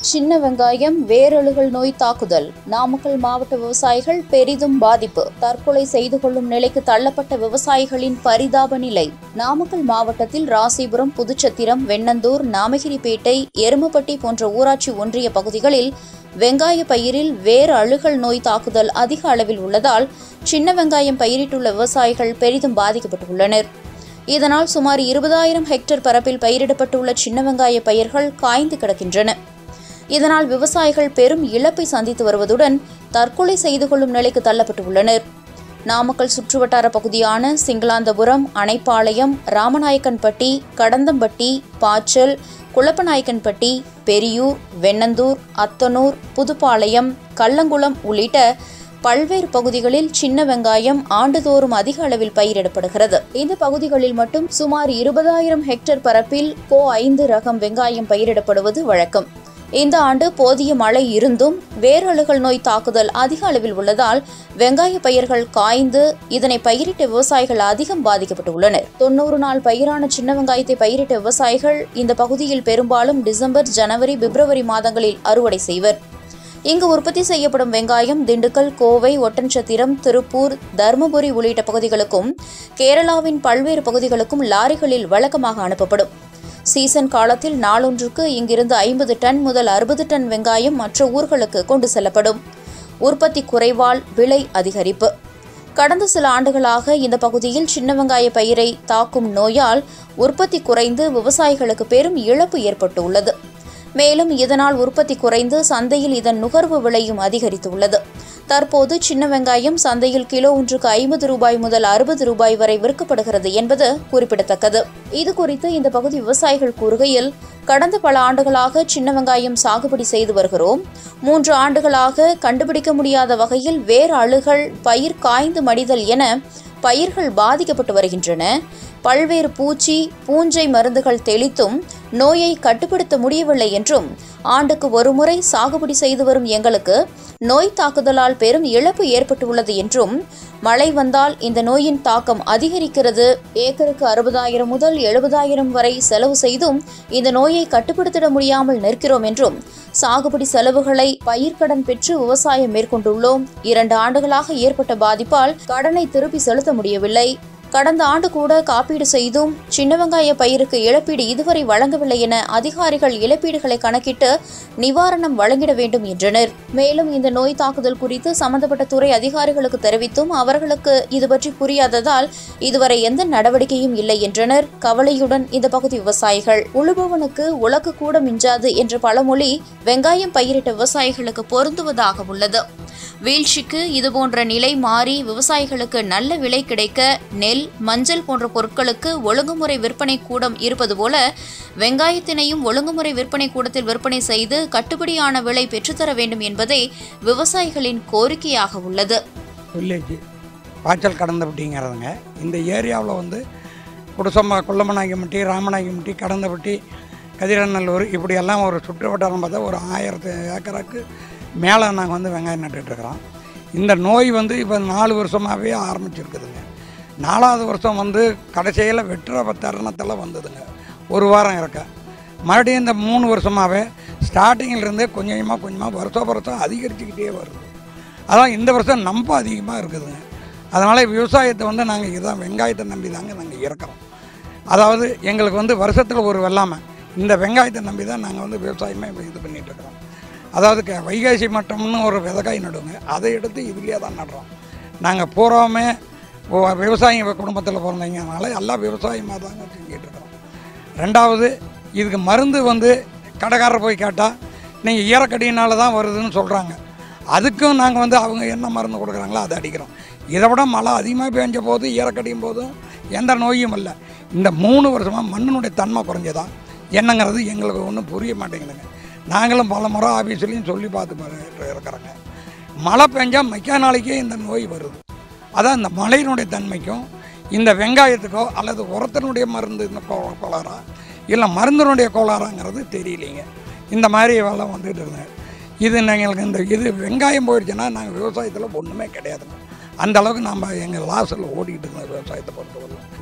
சின்ன வெங்காயம் வேரழுகல் நோய் தாக்குதல் நாமக்கல் மாவட்ட விவசாயிகள் பெரிதும் பாதிப்பு தற்கொலை செய்து கொள்ளும் நிலைக்கு தள்ளப்பட்ட விவசாயிகளின் பரிதாப நிலை நாமக்கல் மாவட்டத்தில் ராசிபுரம் புதுச்சத்திரம் வெண்ணந்தூர் நாமகிரிப்பேட்டை எருமப்பட்டி போன்ற ஊராட்சி ஒன்றிய பகுதிகளில் வெங்காய பயிரில் வேர் அழுகல் நோய் தாக்குதல் அதிக அளவில் உள்ளதால் சின்ன வெங்காயம் பயிரிட்டுள்ள விவசாயிகள் பெரிதும் பாதிக்கப்பட்டுள்ளனர் இதனால் சுமார் இருபதாயிரம் ஹெக்டேர் பரப்பில் பயிரிடப்பட்டுள்ள சின்ன வெங்காய பயிர்கள் காய்ந்து கிடக்கின்றன இதனால் விவசாயிகள் பெரும் இழப்பை சந்தித்து வருவதுடன் தற்கொலை செய்து கொள்ளும் நிலைக்கு தள்ளப்பட்டுள்ளனர் நாமக்கல் சுற்றுவட்டார பகுதியான சிங்களாந்தபுரம் அணைப்பாளையம் ராமநாயக்கன்பட்டி கடந்தம்பட்டி பாச்சல் குளப்பநாயக்கன்பட்டி பெரியூர் வெண்ணந்தூர் அத்தனூர் புதுப்பாளையம் கள்ளங்குளம் உள்ளிட்ட பல்வேறு பகுதிகளில் சின்ன வெங்காயம் ஆண்டுதோறும் அதிக அளவில் பயிரிடப்படுகிறது இந்த பகுதிகளில் மட்டும் சுமார் இருபதாயிரம் ஹெக்டேர் பரப்பில் கோ ஐந்து ரகம் வெங்காயம் பயிரிடப்படுவது வழக்கம் இந்த ஆண்டு போதிய மழை இருந்தும் வேரழுகல் நோய் தாக்குதல் அதிக அளவில் உள்ளதால் வெங்காய பயிர்கள் காய்ந்து இதனை பயிரிட்ட விவசாயிகள் அதிகம் பாதிக்கப்பட்டுள்ளனர் தொன்னூறு நாள் பயிரான சின்ன வெங்காயத்தை பயிரிட்ட விவசாயிகள் இந்த பகுதியில் பெரும்பாலும் டிசம்பர் ஜனவரி பிப்ரவரி மாதங்களில் அறுவடை செய்வர் இங்கு உற்பத்தி செய்யப்படும் வெங்காயம் திண்டுக்கல் கோவை ஒட்டன்சத்திரம் திருப்பூர் தருமபுரி உள்ளிட்ட பகுதிகளுக்கும் கேரளாவின் பல்வேறு பகுதிகளுக்கும் லாரிகளில் வழக்கமாக அனுப்பப்படும் சீசன் காலத்தில் நாளொன்றுக்கு இங்கிருந்து ஐம்பது டன் முதல் அறுபது டன் வெங்காயம் மற்ற ஊர்களுக்கு கொண்டு செல்லப்படும் உற்பத்தி குறைவால் விலை அதிகரிப்பு கடந்த சில ஆண்டுகளாக இந்த பகுதியில் சின்ன வெங்காய பயிரை தாக்கும் நோயால் உற்பத்தி குறைந்து விவசாயிகளுக்கு பெரும் இழப்பு ஏற்பட்டுள்ளது மேலும் இதனால் உற்பத்தி குறைந்து சந்தையில் இதன் நுகர்வு விலையும் அதிகரித்துள்ளது தற்போது சின்ன வெங்காயம் சந்தையில் கிலோ ஒன்றுக்கு ஐம்பது ரூபாய் முதல் அறுபது ரூபாய் வரை விற்கப்படுகிறது என்பது குறிப்பிடத்தக்கது இது குறித்து இந்த பகுதி விவசாயிகள் கூறுகையில் கடந்த பல ஆண்டுகளாக சின்ன வெங்காயம் சாகுபடி செய்து வருகிறோம் மூன்று ஆண்டுகளாக கண்டுபிடிக்க முடியாத வகையில் வேறு அழுகல் பயிர் காய்ந்து மடிதல் என பயிர்கள் பாதிக்கப்பட்டு வருகின்றன பல்வேறு பூச்சி பூஞ்சை மருந்துகள் தெளித்தும் நோயை கட்டுப்படுத்த முடியவில்லை என்றும் ஆண்டுக்கு ஒருமுறை சாகுபடி செய்து வரும் எங்களுக்கு நோய் தாக்குதலால் பெரும் இழப்பு ஏற்பட்டுள்ளது என்றும் மழை வந்தால் இந்த நோயின் தாக்கம் அதிகரிக்கிறது ஏக்கருக்கு அறுபதாயிரம் முதல் எழுபதாயிரம் வரை செலவு செய்தும் இந்த நோயை கட்டுப்படுத்திட முடியாமல் நிற்கிறோம் என்றும் சாகுபடி செலவுகளை பயிர்க்கடன் பெற்று விவசாயம் மேற்கொண்டுள்ளோம் இரண்டு ஆண்டுகளாக ஏற்பட்ட பாதிப்பால் கடனை திருப்பி செலுத்த முடியவில்லை கடந்த ஆண்டு கூட காப்பீடு செய்தும் சின்ன வெங்காய பயிருக்கு இழப்பீடு இதுவரை வழங்கவில்லை என அதிகாரிகள் இழப்பீடுகளை கணக்கிட்டு நிவாரணம் வழங்கிட வேண்டும் என்றனர் மேலும் இந்த நோய் தாக்குதல் குறித்து சம்பந்தப்பட்ட துறை அதிகாரிகளுக்கு தெரிவித்தும் அவர்களுக்கு இது பற்றி புரியாததால் இதுவரை எந்த நடவடிக்கையும் இல்லை என்றனர் கவலையுடன் இந்த பகுதி விவசாயிகள் உழுபவனுக்கு உலக்கு கூட மிஞ்சாது என்ற பழமொழி வெங்காயம் பயிரிட்ட விவசாயிகளுக்கு பொருந்துவதாக உள்ளது வீழ்ச்சிக்கு இதுபோன்ற நிலை மாறி விவசாயிகளுக்கு நல்ல விலை கிடைக்க நெல் மஞ்சள் போன்ற பொருட்களுக்கு ஒழுங்குமுறை விற்பனை கூடம் இருப்பது போல வெங்காயத்தினையும் ஒழுங்குமுறை விற்பனை கூடத்தில் விற்பனை செய்து கட்டுப்படியான விலை பெற்றுத்தர வேண்டும் என்பதே விவசாயிகளின் கோரிக்கையாக உள்ளது வில்லேஜ் பாய்ச்சல் கடந்தப்பட்டிங்கிறதுங்க இந்த ஏரியாவில் வந்து குடிசம்மா குள்ளமநாயகம்பட்டி ராமநாயகம்பட்டி கடந்தப்பட்டி கதிரநல்லூர் இப்படியெல்லாம் ஒரு சுற்று வட்டாரம் பார்த்தா ஒரு ஆயிரத்து ஏக்கருக்கு மேலே நாங்கள் வந்து வெங்காயம் நட்டுட்ருக்குறோம் இந்த நோய் வந்து இப்போ நாலு வருஷமாகவே ஆரம்பிச்சிருக்குதுங்க நாலாவது வருஷம் வந்து கடைசியில் வெட்டுற தருணத்தில் வந்ததுங்க ஒரு வாரம் இருக்க மறுபடியும் இந்த மூணு வருஷமாகவே ஸ்டார்டிங்கிலிருந்தே கொஞ்சம் கொஞ்சமாக கொஞ்சமாக வருஷம் வருஷம் அதிகரிச்சுக்கிட்டே வருது அதான் இந்த வருஷம் நம்ப அதிகமாக இருக்குதுங்க அதனால் விவசாயத்தை வந்து நாங்கள் இதுதான் வெங்காயத்தை நம்பி தாங்க நாங்கள் இருக்கிறோம் அதாவது எங்களுக்கு வந்து வருஷத்தில் ஒரு வெள்ளாமை இந்த வெங்காயத்தை நம்பி தான் நாங்கள் வந்து விவசாயமே இப்ப இது பண்ணிகிட்டு இருக்கிறோம் அதாவது க- வைகாசி மட்டம்னு ஒரு விதக்காய் நடுவோங்க அதை எடுத்து இதுலேயே தான் நடுறோம் நாங்கள் பூராவுமே ஒ- விவசாய குடும்பத்தில் பிறந்தீங்கனால எல்லாம் விவசாயமாக தாங்க செஞ்சிட்டு இருக்கிறோம் ரெண்டாவது இதுக்கு மருந்து வந்து கடைக்காரர் போய் கேட்டால் நீங்கள் ஈரக்கடியினால தான் வருதுன்னு சொல்கிறாங்க அதுக்கும் நாங்கள் வந்து அவங்க என்ன மருந்து கொடுக்குறாங்களோ அதை அடிக்கிறோம் இதை விட மழை அதிகமாக பெஞ்ச போது ஈரக்கடியும் போதும் எந்த நோயும் இல்லை இந்த மூணு வருஷமாக மண்ணினுடைய தன்மை குறைஞ்சதா என்னங்கிறது எங்களுக்கு ஒன்றும் புரிய மாட்டேங்குதுங்க நாங்களும் பல முறை ஆஃபீஸ்லேயும் சொல்லி பார்த்து பா- இருக்கிறோங்க மழை பெஞ்சால் மைக்கா நாளைக்கே இந்த நோய் வருது அதான் இந்த மழையினுடைய தன்மைக்கும் இந்த வெங்காயத்துக்கோ அல்லது உரத்தினுடைய மருந்து இந்த கோ- கோளாறா இல்லை மருந்தினுடைய கோளாறாங்கிறது தெரியலைங்க இந்த மாதிரி வெள்ளம் வந்துட்டு இருந்தது இது எங்களுக்கு இந்த இது வெங்காயம் போயிடுச்சுன்னா நாங்கள் விவசாயத்தில் ஒன்றுமே கிடையாதுங்க அந்த அளவுக்கு நம்ம எங்கள் லாஸில் ஓடிக்கிட்டு இருந்தோம் விவசாயத்தை பொறுத்தவரை